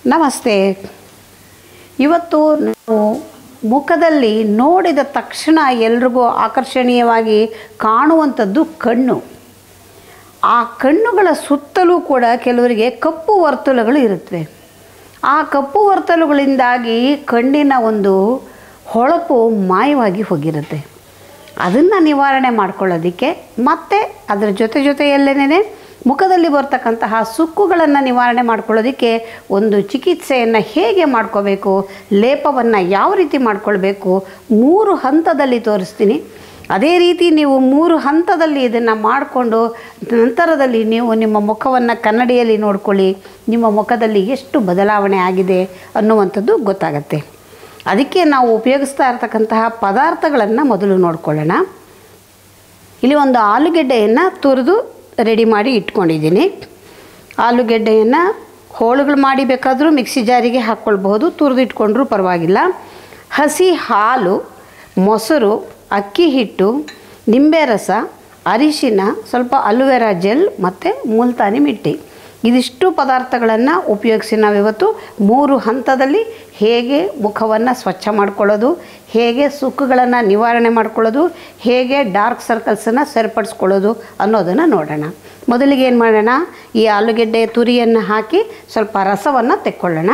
ನಮಸ್ತೆ ಇವತ್ತು ನಾವು ಮುಖದಲ್ಲಿ ನೋಡಿದ ತಕ್ಷಣ ಎಲ್ರಿಗೂ ಆಕರ್ಷಣೀಯವಾಗಿ ಕಾಣುವಂಥದ್ದು ಕಣ್ಣು ಆ ಕಣ್ಣುಗಳ ಸುತ್ತಲೂ ಕೂಡ ಕೆಲವರಿಗೆ ಕಪ್ಪು ವರ್ತುಲಗಳು ಇರುತ್ತವೆ ಆ ಕಪ್ಪು ವರ್ತಲುಗಳಿಂದಾಗಿ ಕಣ್ಣಿನ ಒಂದು ಹೊಳಪು ಮಾಯವಾಗಿ ಹೋಗಿರುತ್ತೆ ಅದನ್ನು ನಿವಾರಣೆ ಮಾಡ್ಕೊಳ್ಳೋದಕ್ಕೆ ಮತ್ತು ಅದರ ಜೊತೆ ಜೊತೆಯಲ್ಲೇನೆ ಮುಖದಲ್ಲಿ ಬರ್ತಕ್ಕಂತಹ ಸುಕ್ಕುಗಳನ್ನು ನಿವಾರಣೆ ಮಾಡ್ಕೊಳ್ಳೋದಕ್ಕೆ ಒಂದು ಚಿಕಿತ್ಸೆಯನ್ನು ಹೇಗೆ ಮಾಡ್ಕೋಬೇಕು ಲೇಪವನ್ನು ಯಾವ ರೀತಿ ಮಾಡ್ಕೊಳ್ಬೇಕು ಮೂರು ಹಂತದಲ್ಲಿ ತೋರಿಸ್ತೀನಿ ಅದೇ ರೀತಿ ನೀವು ಮೂರು ಹಂತದಲ್ಲಿ ಇದನ್ನು ಮಾಡಿಕೊಂಡು ನಂತರದಲ್ಲಿ ನೀವು ನಿಮ್ಮ ಮುಖವನ್ನು ಕನ್ನಡಿಯಲ್ಲಿ ನೋಡ್ಕೊಳ್ಳಿ ನಿಮ್ಮ ಮುಖದಲ್ಲಿ ಎಷ್ಟು ಬದಲಾವಣೆ ಆಗಿದೆ ಅನ್ನುವಂಥದ್ದು ಗೊತ್ತಾಗತ್ತೆ ಅದಕ್ಕೆ ನಾವು ಉಪಯೋಗಿಸ್ತಾ ಇರತಕ್ಕಂತಹ ಪದಾರ್ಥಗಳನ್ನು ಮೊದಲು ನೋಡ್ಕೊಳ್ಳೋಣ ಇಲ್ಲಿ ಒಂದು ಆಲೂಗೆಡ್ಡೆಯನ್ನು ತುರಿದು ರೆಡಿ ಮಾಡಿ ಇಟ್ಕೊಂಡಿದ್ದೀನಿ ಆಲೂಗೆಡ್ಡೆಯನ್ನು ಹೋಳುಗಳು ಮಾಡಿ ಬೇಕಾದರೂ ಮಿಕ್ಸಿ ಜಾರಿಗೆ ಹಾಕ್ಕೊಳ್ಬಹುದು ತುರಿದು ಇಟ್ಕೊಂಡ್ರೂ ಪರವಾಗಿಲ್ಲ ಹಸಿ ಹಾಲು ಮೊಸರು ಅಕ್ಕಿ ಹಿಟ್ಟು ನಿಂಬೆ ರಸ ಅರಿಶಿನ ಸ್ವಲ್ಪ ಅಲುವೆರಾ ಜೆಲ್ ಮತ್ತು ಮುಲ್ತಾನಿ ಮಿಟ್ಟಿ ಇದಿಷ್ಟು ಪದಾರ್ಥಗಳನ್ನು ಉಪಯೋಗಿಸಿ ನಾವಿವತ್ತು ಮೂರು ಹಂತದಲ್ಲಿ ಹೇಗೆ ಮುಖವನ್ನು ಸ್ವಚ್ಛ ಮಾಡ್ಕೊಳ್ಳೋದು ಹೇಗೆ ಸುಕ್ಕುಗಳನ್ನು ನಿವಾರಣೆ ಮಾಡ್ಕೊಳ್ಳೋದು ಹೇಗೆ ಡಾರ್ಕ್ ಸರ್ಕಲ್ಸನ್ನು ಸರಿಪಡಿಸ್ಕೊಳ್ಳೋದು ಅನ್ನೋದನ್ನು ನೋಡೋಣ ಮೊದಲಿಗೆ ಏನು ಮಾಡೋಣ ಈ ಆಲೂಗೆಡ್ಡೆ ತುರಿಯನ್ನು ಹಾಕಿ ಸ್ವಲ್ಪ ರಸವನ್ನು ತೆಕ್ಕೊಳ್ಳೋಣ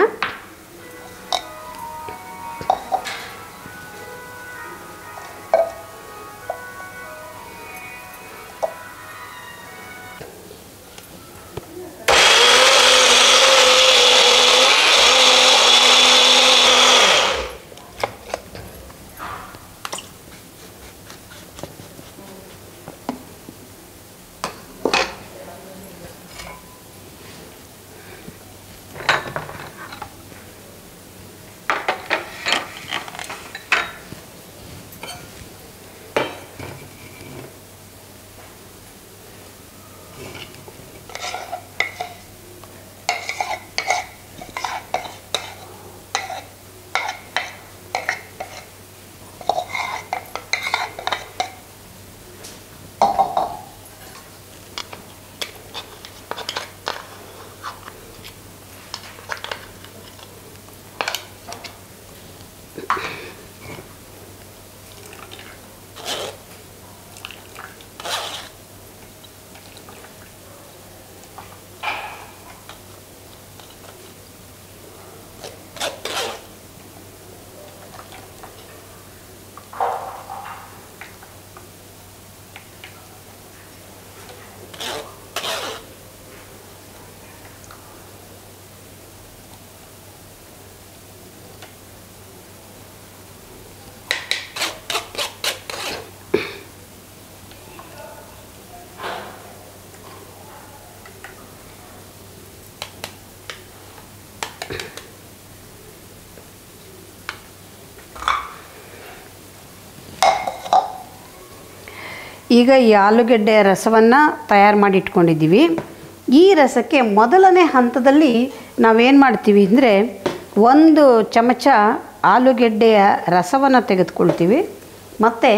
ಈಗ ಈ ಆಲೂಗೆಡ್ಡೆ ರಸವನ್ನು ತಯಾರು ಮಾಡಿ ಇಟ್ಕೊಂಡಿದ್ದೀವಿ ಈ ರಸಕ್ಕೆ ಮೊದಲನೇ ಹಂತದಲ್ಲಿ ನಾವೇನು ಮಾಡ್ತೀವಿ ಅಂದರೆ ಒಂದು ಚಮಚ ಆಲೂಗೆಡ್ಡೆಯ ರಸವನ್ನು ತೆಗೆದುಕೊಳ್ತೀವಿ ಮತ್ತು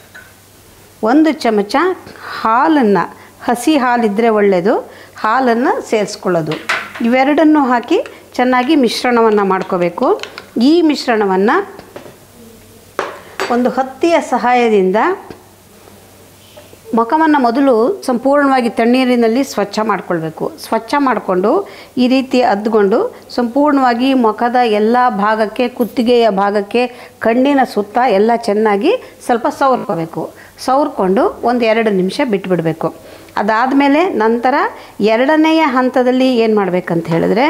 ಒಂದು ಚಮಚ ಹಾಲನ್ನು ಹಸಿ ಹಾಲಿದ್ದರೆ ಒಳ್ಳೆಯದು ಹಾಲನ್ನು ಸೇರಿಸ್ಕೊಳ್ಳೋದು ಇವೆರಡನ್ನು ಹಾಕಿ ಚೆನ್ನಾಗಿ ಮಿಶ್ರಣವನ್ನು ಮಾಡ್ಕೋಬೇಕು ಈ ಮಿಶ್ರಣವನ್ನು ಒಂದು ಹತ್ತಿಯ ಸಹಾಯದಿಂದ ಮುಖವನ್ನು ಮೊದಲು ಸಂಪೂರ್ಣವಾಗಿ ತಣ್ಣೀರಿನಲ್ಲಿ ಸ್ವಚ್ಛ ಮಾಡಿಕೊಳ್ಬೇಕು ಸ್ವಚ್ಛ ಮಾಡಿಕೊಂಡು ಈ ರೀತಿ ಅದ್ಕೊಂಡು ಸಂಪೂರ್ಣವಾಗಿ ಮುಖದ ಎಲ್ಲ ಭಾಗಕ್ಕೆ ಕುತ್ತಿಗೆಯ ಭಾಗಕ್ಕೆ ಕಣ್ಣಿನ ಸುತ್ತ ಎಲ್ಲ ಚೆನ್ನಾಗಿ ಸ್ವಲ್ಪ ಸವರ್ಕೋಬೇಕು ಸವರ್ಕೊಂಡು ಒಂದು ಎರಡು ನಿಮಿಷ ಬಿಟ್ಬಿಡಬೇಕು ಅದಾದಮೇಲೆ ನಂತರ ಎರಡನೆಯ ಹಂತದಲ್ಲಿ ಏನು ಮಾಡಬೇಕಂತ ಹೇಳಿದ್ರೆ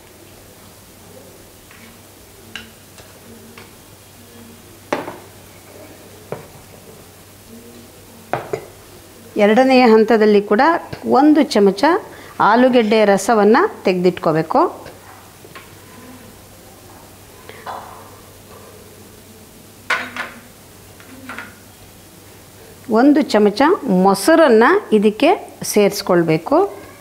ಎರಡನೆಯ ಹಂತದಲ್ಲಿ ಕೂಡ ಒಂದು ಚಮಚ ಆಲೂಗೆಡ್ಡೆ ರಸವನ್ನು ತೆಗೆದಿಟ್ಕೋಬೇಕು ಒಂದು ಚಮಚ ಮೊಸರನ್ನು ಇದಕ್ಕೆ ಸೇರಿಸ್ಕೊಳ್ಬೇಕು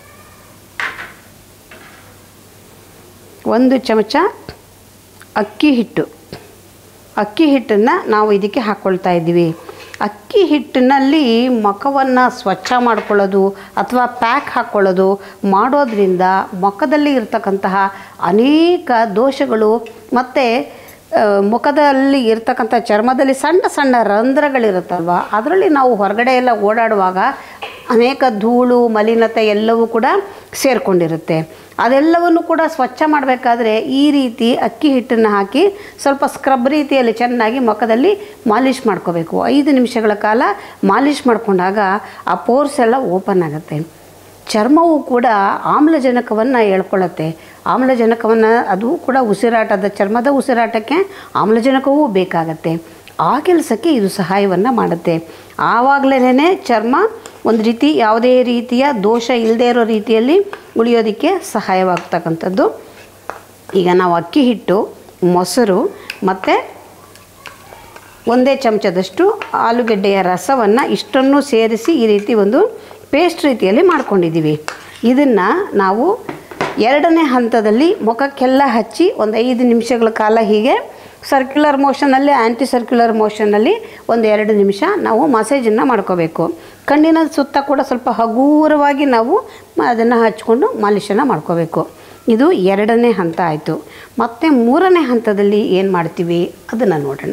ಒಂದು ಚಮಚ ಅಕ್ಕಿ ಹಿಟ್ಟು ಅಕ್ಕಿ ಹಿಟ್ಟನ್ನು ನಾವು ಇದಕ್ಕೆ ಹಾಕ್ಕೊಳ್ತಾ ಇದ್ದೀವಿ ಅಕ್ಕಿ ಹಿಟ್ಟಿನಲ್ಲಿ ಮುಖವನ್ನು ಸ್ವಚ್ಛ ಮಾಡ್ಕೊಳ್ಳೋದು ಅಥವಾ ಪ್ಯಾಕ್ ಹಾಕ್ಕೊಳ್ಳೋದು ಮಾಡೋದ್ರಿಂದ ಮುಖದಲ್ಲಿ ಇರ್ತಕ್ಕಂತಹ ಅನೇಕ ದೋಷಗಳು ಮತ್ತು ಆ, ಮುಖದಲ್ಲಿ ಇರ್ತಕ್ಕಂಥ ಚರ್ಮದಲ್ಲಿ ಸಣ್ಣ ಸಣ್ಣ ರಂಧ್ರಗಳಿರುತ್ತಲ್ವ ಅದರಲ್ಲಿ ನಾವು ಹೊರಗಡೆ ಎಲ್ಲ ಓಡಾಡುವಾಗ ಅನೇಕ ಧೂಳು ಮಲಿನತೆ ಎಲ್ಲವೂ ಕೂಡ ಸೇರಿಕೊಂಡಿರುತ್ತೆ ಅದೆಲ್ಲವನ್ನು ಕೂಡ ಸ್ವಚ್ಛ ಮಾಡಬೇಕಾದ್ರೆ ಈ ರೀತಿ ಅಕ್ಕಿ ಹಿಟ್ಟನ್ನು ಹಾಕಿ ಸ್ವಲ್ಪ ಸ್ಕ್ರಬ್ ರೀತಿಯಲ್ಲಿ ಚೆನ್ನಾಗಿ ಮುಖದಲ್ಲಿ ಮಾಲಿಷ್ ಮಾಡ್ಕೋಬೇಕು ಐದು ನಿಮಿಷಗಳ ಕಾಲ ಮಾಲಿಷ್ ಮಾಡಿಕೊಂಡಾಗ ಆ ಪೋರ್ಸ್ ಎಲ್ಲ ಓಪನ್ ಆಗುತ್ತೆ ಚರ್ಮವು ಕೂಡ ಆಮ್ಲಜನಕವನ್ನು ಎಳ್ಕೊಳ್ಳುತ್ತೆ ಆಮ್ಲಜನಕವನ್ನು ಅದು ಕೂಡ ಉಸಿರಾಟದ ಚರ್ಮದ ಉಸಿರಾಟಕ್ಕೆ ಆಮ್ಲಜನಕವೂ ಬೇಕಾಗತ್ತೆ ಆ ಕೆಲಸಕ್ಕೆ ಇದು ಸಹಾಯವನ್ನು ಮಾಡುತ್ತೆ ಆವಾಗಲೇ ಚರ್ಮ ಒಂದು ರೀತಿ ಯಾವುದೇ ರೀತಿಯ ದೋಷ ಇಲ್ಲದೇ ಇರೋ ರೀತಿಯಲ್ಲಿ ಉಳಿಯೋದಕ್ಕೆ ಸಹಾಯವಾಗ್ತಕ್ಕಂಥದ್ದು ಈಗ ನಾವು ಅಕ್ಕಿ ಹಿಟ್ಟು ಮೊಸರು ಮತ್ತು ಒಂದೇ ಚಮಚದಷ್ಟು ಆಲೂಗೆಡ್ಡೆಯ ರಸವನ್ನು ಇಷ್ಟನ್ನು ಸೇರಿಸಿ ಈ ರೀತಿ ಒಂದು ಪೇಸ್ಟ್ ರೀತಿಯಲ್ಲಿ ಮಾಡ್ಕೊಂಡಿದ್ದೀವಿ ಇದನ್ನು ನಾವು ಎರಡನೇ ಹಂತದಲ್ಲಿ ಮುಖಕ್ಕೆಲ್ಲ ಹಚ್ಚಿ ಒಂದು ಐದು ನಿಮಿಷಗಳ ಕಾಲ ಹೀಗೆ ಸರ್ಕ್ಯುಲರ್ ಮೋಷನಲ್ಲಿ ಆ್ಯಂಟಿ ಸರ್ಕ್ಯುಲರ್ ಮೋಷನಲ್ಲಿ ಒಂದು ಎರಡು ನಿಮಿಷ ನಾವು ಮಸಾಜನ್ನು ಮಾಡ್ಕೋಬೇಕು ಕಣ್ಣಿನ ಸುತ್ತ ಕೂಡ ಸ್ವಲ್ಪ ಹಗೂರವಾಗಿ ನಾವು ಅದನ್ನು ಹಚ್ಕೊಂಡು ಮಾಲಿಷನ್ನು ಮಾಡ್ಕೋಬೇಕು ಇದು ಎರಡನೇ ಹಂತ ಆಯಿತು ಮತ್ತು ಮೂರನೇ ಹಂತದಲ್ಲಿ ಏನು ಮಾಡ್ತೀವಿ ಅದನ್ನು ನೋಡೋಣ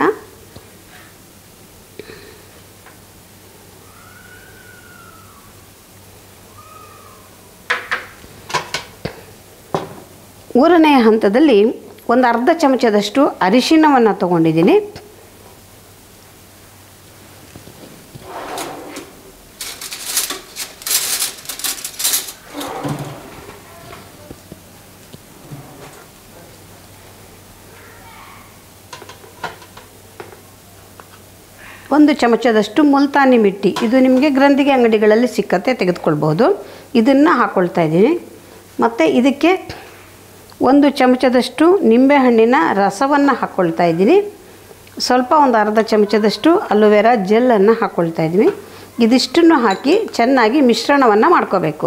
ಮೂರನೆಯ ಹಂತದಲ್ಲಿ ಒಂದು ಅರ್ಧ ಚಮಚದಷ್ಟು ಅರಿಶಿಣವನ್ನು ತಗೊಂಡಿದ್ದೀನಿ ಒಂದು ಚಮಚದಷ್ಟು ಮುಲ್ತಾನಿ ಮಿಟ್ಟಿ ಇದು ನಿಮಗೆ ಗ್ರಂಥಿಗೆ ಅಂಗಡಿಗಳಲ್ಲಿ ಸಿಕ್ಕತ್ತೆ ತೆಗೆದುಕೊಳ್ಬೋದು ಇದನ್ನು ಹಾಕ್ಕೊಳ್ತಾ ಇದ್ದೀನಿ ಮತ್ತು ಇದಕ್ಕೆ ಒಂದು ಚಮಚದಷ್ಟು ನಿಂಬೆಹಣ್ಣಿನ ರಸವನ್ನು ಹಾಕ್ಕೊಳ್ತಾ ಇದ್ದೀನಿ ಸ್ವಲ್ಪ ಒಂದು ಅರ್ಧ ಚಮಚದಷ್ಟು ಅಲೋವೆರಾ ಜೆಲ್ಲನ್ನು ಹಾಕ್ಕೊಳ್ತಾ ಇದ್ದೀನಿ ಇದಿಷ್ಟನ್ನು ಹಾಕಿ ಚೆನ್ನಾಗಿ ಮಿಶ್ರಣವನ್ನು ಮಾಡ್ಕೋಬೇಕು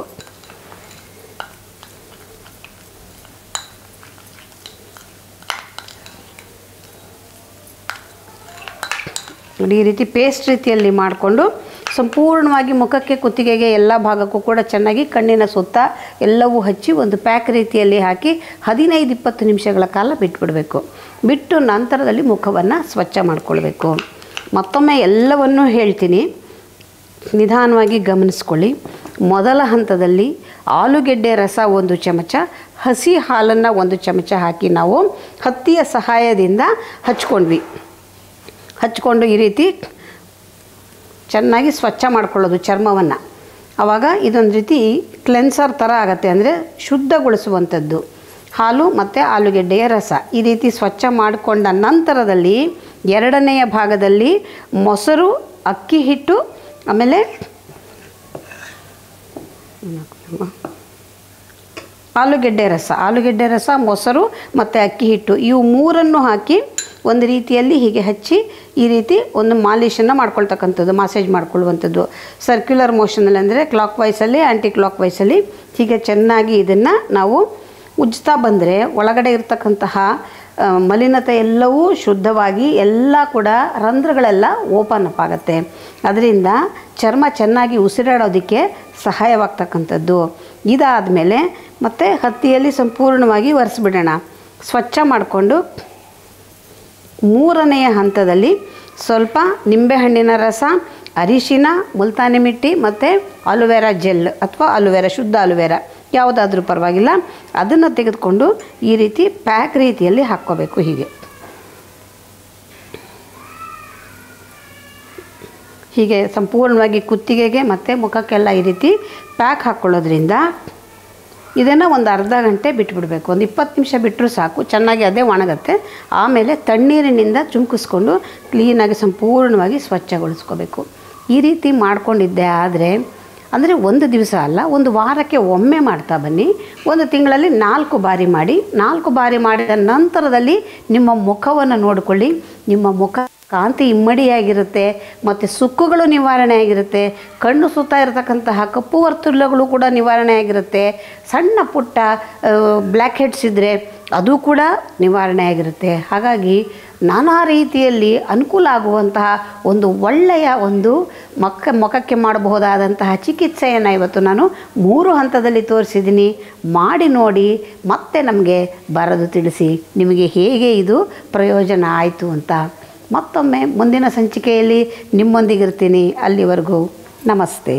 ನೋಡಿ ಈ ರೀತಿ ಪೇಸ್ಟ್ ರೀತಿಯಲ್ಲಿ ಮಾಡಿಕೊಂಡು ಸಂಪೂರ್ಣವಾಗಿ ಮುಖಕ್ಕೆ ಕುತ್ತಿಗೆಗೆ ಎಲ್ಲ ಭಾಗಕ್ಕೂ ಕೂಡ ಚೆನ್ನಾಗಿ ಕಣ್ಣಿನ ಸುತ್ತ ಎಲ್ಲವೂ ಹಚ್ಚಿ ಒಂದು ಪ್ಯಾಕ್ ರೀತಿಯಲ್ಲಿ ಹಾಕಿ ಹದಿನೈದು ಇಪ್ಪತ್ತು ನಿಮಿಷಗಳ ಕಾಲ ಬಿಟ್ಬಿಡಬೇಕು ಬಿಟ್ಟು ನಂತರದಲ್ಲಿ ಮುಖವನ್ನು ಸ್ವಚ್ಛ ಮಾಡಿಕೊಳ್ಬೇಕು ಮತ್ತೊಮ್ಮೆ ಎಲ್ಲವನ್ನೂ ಹೇಳ್ತೀನಿ ನಿಧಾನವಾಗಿ ಗಮನಿಸ್ಕೊಳ್ಳಿ ಮೊದಲ ಹಂತದಲ್ಲಿ ಆಲೂಗೆಡ್ಡೆ ರಸ ಒಂದು ಚಮಚ ಹಸಿ ಹಾಲನ್ನು ಒಂದು ಚಮಚ ಹಾಕಿ ನಾವು ಹತ್ತಿಯ ಸಹಾಯದಿಂದ ಹಚ್ಕೊಂಡ್ವಿ ಹಚ್ಕೊಂಡು ಈ ರೀತಿ ಚೆನ್ನಾಗಿ ಸ್ವಚ್ಛ ಮಾಡ್ಕೊಳ್ಳೋದು ಚರ್ಮವನ್ನು ಆವಾಗ ಇದೊಂದು ರೀತಿ ಕ್ಲೆನ್ಸರ್ ಥರ ಆಗುತ್ತೆ ಅಂದರೆ ಶುದ್ಧಗೊಳಿಸುವಂಥದ್ದು ಹಾಲು ಮತ್ತು ಆಲೂಗೆಡ್ಡೆಯ ರಸ ಈ ರೀತಿ ಸ್ವಚ್ಛ ಮಾಡಿಕೊಂಡ ನಂತರದಲ್ಲಿ ಎರಡನೆಯ ಭಾಗದಲ್ಲಿ ಮೊಸರು ಅಕ್ಕಿ ಹಿಟ್ಟು ಆಮೇಲೆ ಆಲೂಗೆಡ್ಡೆ ರಸ ಆಲೂಗೆಡ್ಡೆ ರಸ ಮೊಸರು ಮತ್ತು ಅಕ್ಕಿ ಹಿಟ್ಟು ಇವು ಮೂರನ್ನು ಹಾಕಿ ಒಂದು ರೀತಿಯಲ್ಲಿ ಹೀಗೆ ಹಚ್ಚಿ ಈ ರೀತಿ ಒಂದು ಮಾಲಿಷನ್ನು ಮಾಡ್ಕೊಳ್ತಕ್ಕಂಥದ್ದು ಮಾಸೇಜ್ ಮಾಡ್ಕೊಳ್ಳುವಂಥದ್ದು ಸರ್ಕ್ಯುಲರ್ ಮೋಷನಲ್ಲಿ ಅಂದರೆ ಕ್ಲಾಕ್ ವೈಸಲ್ಲಿ ಆ್ಯಂಟಿ ಕ್ಲಾಕ್ ವೈಸಲ್ಲಿ ಹೀಗೆ ಚೆನ್ನಾಗಿ ಇದನ್ನು ನಾವು ಉಜ್ತಾ ಬಂದರೆ ಒಳಗಡೆ ಇರತಕ್ಕಂತಹ ಆ, ಮಲಿನತೆ ಎಲ್ಲವೂ ಶುದ್ಧವಾಗಿ ಎಲ್ಲ ಕೂಡ ರಂಧ್ರಗಳೆಲ್ಲ ಓಪನ್ ಅಪ್ ಆಗುತ್ತೆ ಅದರಿಂದ ಚರ್ಮ ಚೆನ್ನಾಗಿ ಉಸಿರಾಡೋದಕ್ಕೆ ಸಹಾಯವಾಗ್ತಕ್ಕಂಥದ್ದು ಇದಾದಮೇಲೆ ಮತ್ತೆ ಹತ್ತಿಯಲ್ಲಿ ಸಂಪೂರ್ಣವಾಗಿ ಒರೆಸ್ಬಿಡೋಣ ಸ್ವಚ್ಛ ಮಾಡಿಕೊಂಡು ಮೂರನೆಯ ಹಂತದಲ್ಲಿ ಸ್ವಲ್ಪ ನಿಂಬೆಹಣ್ಣಿನ ರಸ ಅರಿಶಿನ ಮುಲ್ತಾನಿ ಮಿಟ್ಟಿ ಮತ್ತು ಅಲೋವೆರಾ ಜೆಲ್ ಅಥವಾ ಅಲೋವೆರಾ ಶುದ್ಧ ಅಲೋವೆರಾ ಯಾವುದಾದ್ರೂ ಪರವಾಗಿಲ್ಲ ಅದನ್ನು ತೆಗೆದುಕೊಂಡು ಈ ರೀತಿ ಪ್ಯಾಕ್ ರೀತಿಯಲ್ಲಿ ಹಾಕ್ಕೋಬೇಕು ಹೀಗೆ ಹೀಗೆ ಸಂಪೂರ್ಣವಾಗಿ ಕುತ್ತಿಗೆಗೆ ಮತ್ತು ಮುಖಕ್ಕೆಲ್ಲ ಈ ರೀತಿ ಪ್ಯಾಕ್ ಹಾಕ್ಕೊಳ್ಳೋದ್ರಿಂದ ಇದನ್ನು ಒಂದು ಅರ್ಧ ಗಂಟೆ ಬಿಟ್ಬಿಡಬೇಕು ಒಂದು ಇಪ್ಪತ್ತು ನಿಮಿಷ ಬಿಟ್ಟರೂ ಸಾಕು ಚೆನ್ನಾಗಿ ಅದೇ ಒಣಗತ್ತೆ ಆಮೇಲೆ ತಣ್ಣೀರಿನಿಂದ ಚುಮ್ಕಿಸ್ಕೊಂಡು ಕ್ಲೀನಾಗಿ ಸಂಪೂರ್ಣವಾಗಿ ಸ್ವಚ್ಛಗೊಳಿಸ್ಕೋಬೇಕು ಈ ರೀತಿ ಮಾಡ್ಕೊಂಡಿದ್ದೆ ಆದರೆ ಅಂದರೆ ಒಂದು ದಿವಸ ಅಲ್ಲ ಒಂದು ವಾರಕ್ಕೆ ಒಮ್ಮೆ ಮಾಡ್ತಾ ಬನ್ನಿ ಒಂದು ತಿಂಗಳಲ್ಲಿ ನಾಲ್ಕು ಬಾರಿ ಮಾಡಿ ನಾಲ್ಕು ಬಾರಿ ಮಾಡಿದ ನಂತರದಲ್ಲಿ ನಿಮ್ಮ ಮುಖವನ್ನು ನೋಡಿಕೊಳ್ಳಿ ನಿಮ್ಮ ಮುಖ ಕಾಂತಿ ಇಮ್ಮಡಿಯಾಗಿರುತ್ತೆ ಮತ್ತು ಸುಕ್ಕುಗಳು ನಿವಾರಣೆ ಆಗಿರುತ್ತೆ ಕಣ್ಣು ಸುತ್ತ ಇರತಕ್ಕಂತಹ ಕಪ್ಪು ವರ್ತುಲಗಳು ಕೂಡ ನಿವಾರಣೆ ಆಗಿರುತ್ತೆ ಸಣ್ಣ ಪುಟ್ಟ ಬ್ಲ್ಯಾಕ್ ಹೆಡ್ಸ್ ಇದ್ದರೆ ಅದು ಕೂಡ ನಿವಾರಣೆ ಆಗಿರುತ್ತೆ ಹಾಗಾಗಿ ನಾನಾ ರೀತಿಯಲ್ಲಿ ಅನುಕೂಲ ಆಗುವಂತಹ ಒಂದು ಒಳ್ಳೆಯ ಒಂದು ಮಕ್ಕ ಮುಖಕ್ಕೆ ಮಾಡಬಹುದಾದಂತಹ ಚಿಕಿತ್ಸೆಯನ್ನು ಇವತ್ತು ನಾನು ಮೂರು ಹಂತದಲ್ಲಿ ತೋರಿಸಿದ್ದೀನಿ ಮಾಡಿ ನೋಡಿ ಮತ್ತೆ ನಮಗೆ ಬರೆದು ತಿಳಿಸಿ ನಿಮಗೆ ಹೇಗೆ ಇದು ಪ್ರಯೋಜನ ಆಯಿತು ಅಂತ ಮತ್ತೊಮ್ಮೆ ಮುಂದಿನ ಸಂಚಿಕೆಯಲ್ಲಿ ನಿಮ್ಮೊಂದಿಗಿರ್ತೀನಿ ಅಲ್ಲಿವರೆಗೂ ನಮಸ್ತೆ